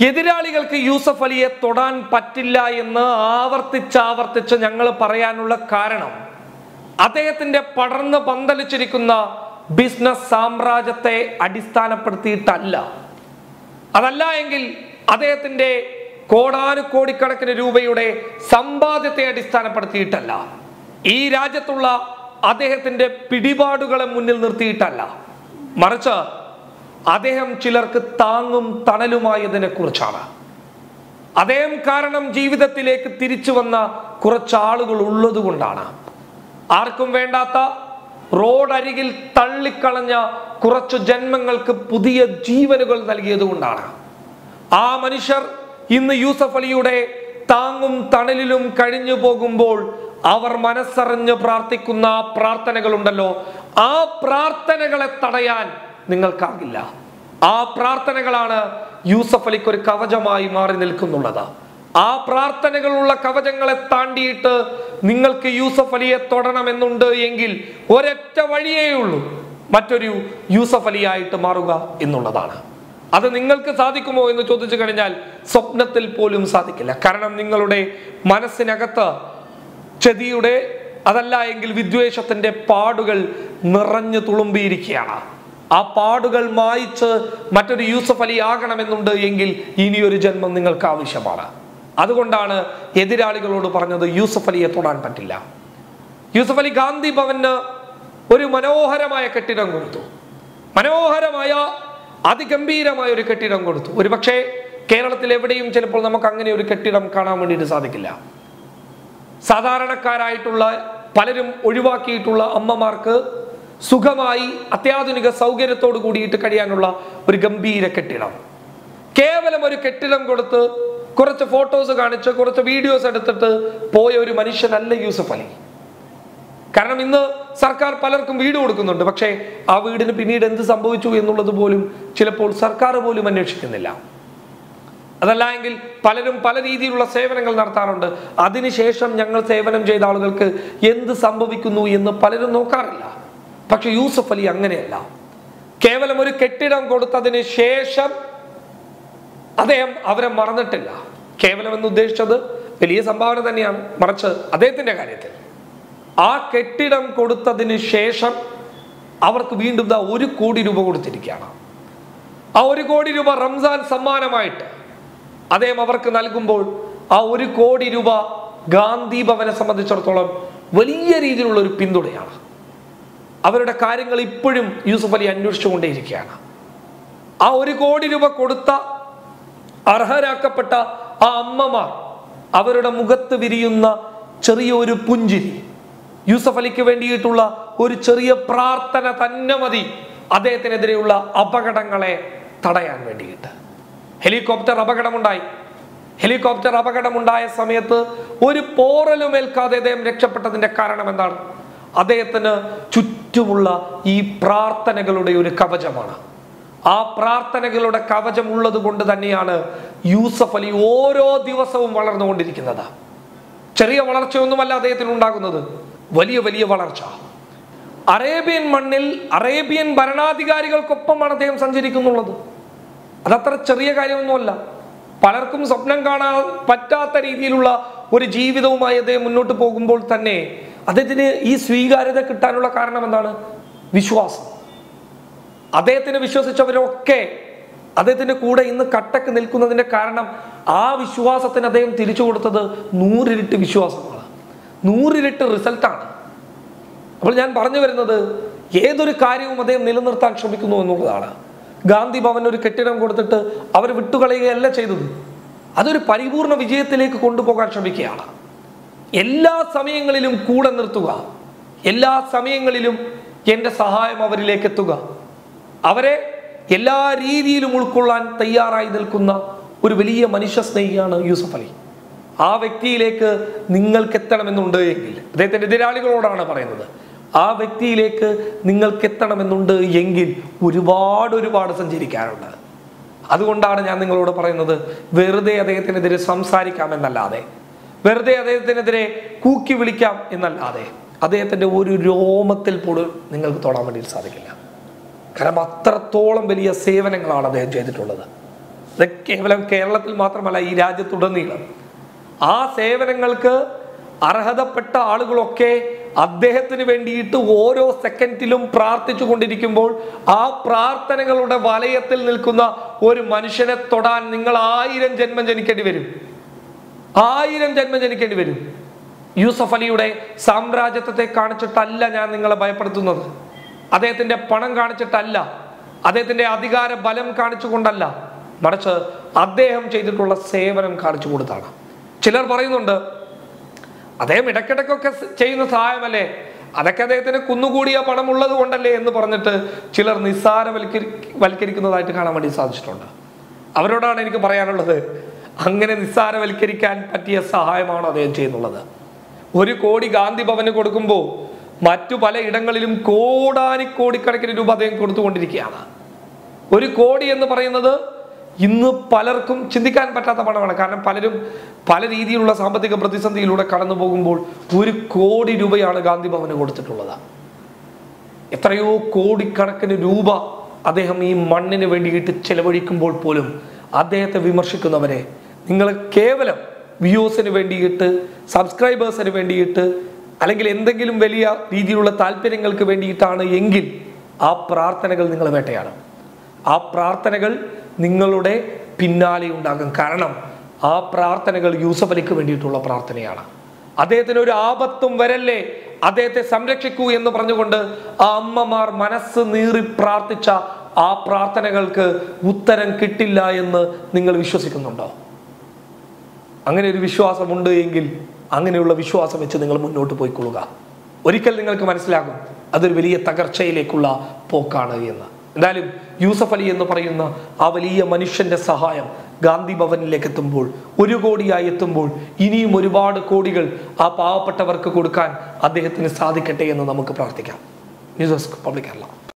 എതിരാളികൾക്ക് യൂസഫ് അലിയെ തൊടാൻ പറ്റില്ല എന്ന് ആവർത്തിച്ചാവർത്തിച്ച് ഞങ്ങൾ പറയാനുള്ള കാരണം അദ്ദേഹത്തിന്റെ പടർന്ന് പന്തലിച്ചിരിക്കുന്ന ബിസിനസ് സാമ്രാജ്യത്തെ അടിസ്ഥാനപ്പെടുത്തിയിട്ടല്ല അതല്ല എങ്കിൽ അദ്ദേഹത്തിന്റെ കോടാനുകോടിക്കണക്കിന് രൂപയുടെ സമ്പാദ്യത്തെ അടിസ്ഥാനപ്പെടുത്തിയിട്ടല്ല ഈ രാജ്യത്തുള്ള അദ്ദേഹത്തിന്റെ പിടിപാടുകളെ മുന്നിൽ നിർത്തിയിട്ടല്ല മറിച്ച് അദ്ദേഹം ചിലർക്ക് താങ്ങും തണലുമായതിനെ കുറിച്ചാണ് അദ്ദേഹം കാരണം ജീവിതത്തിലേക്ക് തിരിച്ചു വന്ന കുറച്ച് ആളുകൾ ഉള്ളത് കൊണ്ടാണ് ആർക്കും വേണ്ടാത്ത റോഡരികിൽ തള്ളിക്കളഞ്ഞ കുറച്ചു ജന്മങ്ങൾക്ക് പുതിയ ജീവനുകൾ നൽകിയത് കൊണ്ടാണ് ആ മനുഷ്യർ ഇന്ന് യൂസഫ് അലിയുടെ താങ്ങും തണലിലും കഴിഞ്ഞു പോകുമ്പോൾ അവർ മനസ്സറിഞ്ഞ് പ്രാർത്ഥിക്കുന്ന ആ പ്രാർത്ഥനകളുണ്ടല്ലോ ആ പ്രാർത്ഥനകളെ തടയാൻ നിങ്ങൾക്കാകില്ല ആ പ്രാർത്ഥനകളാണ് യൂസഫ് അലിക്ക് ഒരു കവചമായി മാറി നിൽക്കുന്നുള്ളത് ആ പ്രാർത്ഥനകളുള്ള കവചങ്ങളെ താണ്ടിയിട്ട് നിങ്ങൾക്ക് യൂസഫ് അലിയെ തൊടണമെന്നുണ്ട് എങ്കിൽ ഒരൊറ്റ വഴിയേ ഉള്ളൂ മറ്റൊരു യൂസഫ് അലിയായിട്ട് മാറുക എന്നുള്ളതാണ് അത് നിങ്ങൾക്ക് സാധിക്കുമോ എന്ന് ചോദിച്ചു കഴിഞ്ഞാൽ സ്വപ്നത്തിൽ പോലും സാധിക്കില്ല കാരണം നിങ്ങളുടെ മനസ്സിനകത്ത് ചതിയുടെ അതല്ല എങ്കിൽ വിദ്വേഷത്തിന്റെ പാടുകൾ നിറഞ്ഞു തുളുമ്പിയിരിക്കുകയാണ് ആ പാടുകൾ മായിച്ച് മറ്റൊരു യൂസഫ് അലി ആകണമെന്നുണ്ട് എങ്കിൽ ഇനിയൊരു ജന്മം നിങ്ങൾക്ക് ആവശ്യമാണ് അതുകൊണ്ടാണ് എതിരാളികളോട് പറഞ്ഞത് യൂസഫ് അലിയെ തൊടാൻ പറ്റില്ല യൂസഫ് അലി ഗാന്ധി ഭവന് ഒരു മനോഹരമായ കെട്ടിടം കൊടുത്തു മനോഹരമായ അതിഗംഭീരമായ ഒരു കെട്ടിടം കൊടുത്തു ഒരു പക്ഷേ കേരളത്തിൽ എവിടെയും ചിലപ്പോൾ നമുക്ക് അങ്ങനെ ഒരു കെട്ടിടം കാണാൻ വേണ്ടിയിട്ട് സാധിക്കില്ല സാധാരണക്കാരായിട്ടുള്ള പലരും ഒഴിവാക്കിയിട്ടുള്ള അമ്മമാർക്ക് സുഖമായി അത്യാധുനിക സൗകര്യത്തോട് കൂടിയിട്ട് കഴിയാനുള്ള ഒരു ഗംഭീര കെട്ടിടം കേവലം ഒരു കെട്ടിടം കൊടുത്ത് കുറച്ച് ഫോട്ടോസ് കാണിച്ച് കുറച്ച് വീഡിയോസ് എടുത്തിട്ട് പോയ ഒരു മനുഷ്യനല്ല യൂസഫ് അലി കാരണം ഇന്ന് സർക്കാർ പലർക്കും വീട് കൊടുക്കുന്നുണ്ട് പക്ഷേ ആ വീടിന് പിന്നീട് എന്ത് സംഭവിച്ചു എന്നുള്ളത് പോലും ചിലപ്പോൾ സർക്കാർ പോലും അന്വേഷിക്കുന്നില്ല അതല്ല എങ്കിൽ പലരും പല രീതിയിലുള്ള സേവനങ്ങൾ നടത്താറുണ്ട് അതിനുശേഷം ഞങ്ങൾ സേവനം ചെയ്ത ആളുകൾക്ക് എന്ത് സംഭവിക്കുന്നു എന്ന് പലരും നോക്കാറില്ല പക്ഷെ യൂസഫ് അലി അങ്ങനെയല്ല കേവലം ഒരു കെട്ടിടം കൊടുത്തതിന് ശേഷം അദ്ദേഹം അവരെ മറന്നിട്ടില്ല കേവലം എന്ന് ഉദ്ദേശിച്ചത് വലിയ സംഭാവന തന്നെയാണ് മറിച്ച് അദ്ദേഹത്തിന്റെ കാര്യത്തിൽ ആ കെട്ടിടം കൊടുത്തതിന് ശേഷം അവർക്ക് വീണ്ടും ദാ ഒരു കോടി രൂപ കൊടുത്തിരിക്കുകയാണ് ആ ഒരു കോടി രൂപ റംസാൻ സമ്മാനമായിട്ട് അദ്ദേഹം അവർക്ക് നൽകുമ്പോൾ ആ ഒരു കോടി രൂപ ഗാന്ധി ഭവനെ സംബന്ധിച്ചിടത്തോളം വലിയ രീതിയിലുള്ള ഒരു പിന്തുണയാണ് അവരുടെ കാര്യങ്ങൾ ഇപ്പോഴും യൂസുഫ് അലി അന്വേഷിച്ചുകൊണ്ടേയിരിക്കുകയാണ് ആ ഒരു കോടി രൂപ കൊടുത്ത അർഹരാക്കപ്പെട്ട ആ അമ്മമാർ അവരുടെ മുഖത്ത് വിരിയുന്ന ചെറിയൊരു പുഞ്ചിരി യൂസഫ് അലിക്ക് വേണ്ടിയിട്ടുള്ള ഒരു ചെറിയ പ്രാർത്ഥന തന്നെ മതി അദ്ദേഹത്തിനെതിരെയുള്ള അപകടങ്ങളെ തടയാൻ വേണ്ടിയിട്ട് ഹെലികോപ്റ്റർ അപകടമുണ്ടായി ഹെലികോപ്റ്റർ അപകടമുണ്ടായ സമയത്ത് ഒരു പോറലും ഏൽക്കാതെ അദ്ദേഹം രക്ഷപ്പെട്ടതിന്റെ കാരണം എന്താണ് അദ്ദേഹത്തിന് ചുറ്റുമുള്ള ഈ പ്രാർത്ഥനകളുടെ ഒരു കവചമാണ് ആ പ്രാർത്ഥനകളുടെ കവചം ഉള്ളത് കൊണ്ട് തന്നെയാണ് യൂസഫ് അലി ഓരോ ദിവസവും വളർന്നുകൊണ്ടിരിക്കുന്നത് ചെറിയ വളർച്ചയൊന്നുമല്ല അദ്ദേഹത്തിന് ഉണ്ടാകുന്നത് വലിയ വലിയ വളർച്ച അറേബ്യൻ മണ്ണിൽ അറേബ്യൻ ഭരണാധികാരികൾക്കൊപ്പമാണ് അദ്ദേഹം സഞ്ചരിക്കുന്നുള്ളത് അതത്ര ചെറിയ കാര്യമൊന്നുമല്ല പലർക്കും സ്വപ്നം കാണാൻ പറ്റാത്ത രീതിയിലുള്ള ഒരു ജീവിതവുമായി അദ്ദേഹം മുന്നോട്ട് പോകുമ്പോൾ തന്നെ അദ്ദേഹത്തിന് ഈ സ്വീകാര്യത കിട്ടാനുള്ള കാരണം എന്താണ് വിശ്വാസം അദ്ദേഹത്തിന് വിശ്വസിച്ചവരൊക്കെ അദ്ദേഹത്തിന്റെ കൂടെ ഇന്ന് കട്ടക്ക് നിൽക്കുന്നതിന്റെ കാരണം ആ വിശ്വാസത്തിന് അദ്ദേഹം തിരിച്ചു കൊടുത്തത് നൂറിരട്ടി വിശ്വാസമാണ് നൂറിരട്ടി റിസൾട്ടാണ് അപ്പോൾ ഞാൻ പറഞ്ഞു വരുന്നത് ഏതൊരു കാര്യവും അദ്ദേഹം നിലനിർത്താൻ ശ്രമിക്കുന്നു എന്നുള്ളതാണ് ഗാന്ധി ഭവൻ ഒരു കെട്ടിടം കൊടുത്തിട്ട് അവർ വിട്ടുകളയുകയല്ല ചെയ്തത് അതൊരു പരിപൂർണ വിജയത്തിലേക്ക് കൊണ്ടുപോകാൻ ശ്രമിക്കുകയാണ് എല്ലാ സമയങ്ങളിലും കൂടെ നിർത്തുക എല്ലാ സമയങ്ങളിലും എൻ്റെ സഹായം അവരിലേക്ക് എത്തുക അവരെ എല്ലാ രീതിയിലും ഉൾക്കൊള്ളാൻ തയ്യാറായി നിൽക്കുന്ന ഒരു വലിയ മനുഷ്യ സ്നേഹിയാണ് യൂസഫ് അലി ആ വ്യക്തിയിലേക്ക് നിങ്ങൾക്ക് എത്തണമെന്നുണ്ട് എങ്കിൽ അദ്ദേഹത്തിന്റെ എതിരാളികളോടാണ് പറയുന്നത് ആ വ്യക്തിയിലേക്ക് നിങ്ങൾക്ക് എത്തണമെന്നുണ്ട് എങ്കിൽ ഒരുപാട് ഒരുപാട് സഞ്ചരിക്കാനുണ്ട് അതുകൊണ്ടാണ് ഞാൻ നിങ്ങളോട് പറയുന്നത് വെറുതെ അദ്ദേഹത്തിനെതിരെ സംസാരിക്കാമെന്നല്ലാതെ വെറുതെ അദ്ദേഹത്തിനെതിരെ കൂക്കി വിളിക്കാം എന്നല്ലാതെ അദ്ദേഹത്തിന്റെ ഒരു രോമത്തിൽ പോലും നിങ്ങൾക്ക് തൊടാൻ വേണ്ടി സാധിക്കില്ല കാരണം അത്രത്തോളം വലിയ സേവനങ്ങളാണ് അദ്ദേഹം ചെയ്തിട്ടുള്ളത് ഇത് കേവലം കേരളത്തിൽ മാത്രമല്ല ഈ രാജ്യത്തുടനീളം ആ സേവനങ്ങൾക്ക് അർഹതപ്പെട്ട ആളുകളൊക്കെ അദ്ദേഹത്തിന് വേണ്ടിയിട്ട് ഓരോ സെക്കൻഡിലും പ്രാർത്ഥിച്ചു കൊണ്ടിരിക്കുമ്പോൾ ആ പ്രാർത്ഥനകളുടെ വലയത്തിൽ നിൽക്കുന്ന ഒരു മനുഷ്യനെ തൊടാൻ നിങ്ങൾ ആയിരം ജന്മം ജനിക്കേണ്ടി വരും ആയിരം ജന്മം ജനിക്കേണ്ടി വരും യൂസഫ് അലിയുടെ സാമ്രാജ്യത്വത്തെ കാണിച്ചിട്ടല്ല ഞാൻ നിങ്ങളെ ഭയപ്പെടുത്തുന്നത് അദ്ദേഹത്തിന്റെ പണം കാണിച്ചിട്ടല്ല അദ്ദേഹത്തിന്റെ അധികാര ബലം കാണിച്ചുകൊണ്ടല്ല മറിച്ച് അദ്ദേഹം ചെയ്തിട്ടുള്ള സേവനം കാണിച്ചു കൊടുത്താണ് ചിലർ പറയുന്നുണ്ട് അദ്ദേഹം ഇടയ്ക്കിടയ്ക്കൊക്കെ സ് ചെയ്യുന്ന സഹായമല്ലേ അതൊക്കെ അദ്ദേഹത്തിന് കുന്നുകൂടിയ പണം ഉള്ളത് കൊണ്ടല്ലേ എന്ന് പറഞ്ഞിട്ട് ചിലർ നിസ്സാരവൽക്കരി വൽക്കരിക്കുന്നതായിട്ട് കാണാൻ വേണ്ടി സാധിച്ചിട്ടുണ്ട് അവരോടാണ് എനിക്ക് പറയാനുള്ളത് അങ്ങനെ നിസ്സാരവൽക്കരിക്കാൻ പറ്റിയ സഹായമാണ് അദ്ദേഹം ചെയ്യുന്നുള്ളത് ഒരു കോടി ഗാന്ധി ഭവന് കൊടുക്കുമ്പോൾ മറ്റു പല ഇടങ്ങളിലും കോടാനിക്കോടിക്കണക്കിന് രൂപ അദ്ദേഹം കൊടുത്തുകൊണ്ടിരിക്കുകയാണ് ഒരു കോടി എന്ന് പറയുന്നത് ഇന്ന് പലർക്കും ചിന്തിക്കാൻ പറ്റാത്ത പണമാണ് കാരണം പലരും പല രീതിയിലുള്ള സാമ്പത്തിക പ്രതിസന്ധിയിലൂടെ കടന്നു പോകുമ്പോൾ ഒരു കോടി രൂപയാണ് ഗാന്ധി ഭവന് കൊടുത്തിട്ടുള്ളത് എത്രയോ കോടിക്കണക്കിന് രൂപ അദ്ദേഹം ഈ മണ്ണിന് വേണ്ടിയിട്ട് ചെലവഴിക്കുമ്പോൾ പോലും അദ്ദേഹത്തെ വിമർശിക്കുന്നവരെ നിങ്ങൾ കേവലം വ്യൂസിന് വേണ്ടിയിട്ട് സബ്സ്ക്രൈബേഴ്സിന് വേണ്ടിയിട്ട് അല്ലെങ്കിൽ എന്തെങ്കിലും വലിയ രീതിയിലുള്ള താല്പര്യങ്ങൾക്ക് വേണ്ടിയിട്ടാണ് എങ്കിൽ ആ പ്രാർത്ഥനകൾ നിങ്ങൾ വേട്ടയാണ് ആ പ്രാർത്ഥനകൾ നിങ്ങളുടെ പിന്നാലെ ഉണ്ടാകും കാരണം ആ പ്രാർത്ഥനകൾ യൂസഫ് അലിക്ക് വേണ്ടിയിട്ടുള്ള പ്രാർത്ഥനയാണ് അദ്ദേഹത്തിന് ഒരു ആപത്തും വരല്ലേ അദ്ദേഹത്തെ സംരക്ഷിക്കൂ എന്ന് പറഞ്ഞുകൊണ്ട് ആ അമ്മമാർ മനസ്സ് നീറി പ്രാർത്ഥിച്ച ആ പ്രാർത്ഥനകൾക്ക് ഉത്തരം കിട്ടില്ല എന്ന് നിങ്ങൾ വിശ്വസിക്കുന്നുണ്ടോ അങ്ങനെ ഒരു വിശ്വാസമുണ്ട് എങ്കിൽ അങ്ങനെയുള്ള വിശ്വാസം വെച്ച് നിങ്ങൾ മുന്നോട്ട് പോയിക്കൊള്ളുക ഒരിക്കൽ നിങ്ങൾക്ക് മനസ്സിലാകും അതൊരു വലിയ തകർച്ചയിലേക്കുള്ള പോക്കാണ് എന്ന് എന്തായാലും യൂസഫ് അലി എന്ന് പറയുന്ന ആ വലിയ മനുഷ്യന്റെ സഹായം ഗാന്ധി ഭവനിലേക്ക് എത്തുമ്പോൾ ഒരു കോടിയായി എത്തുമ്പോൾ ഇനിയും ഒരുപാട് കോടികൾ ആ പാവപ്പെട്ടവർക്ക് കൊടുക്കാൻ അദ്ദേഹത്തിന് സാധിക്കട്ടെ എന്ന് നമുക്ക് പ്രാർത്ഥിക്കാം ന്യൂസ് ഡെസ്ക് പബ്ലിക് കേരള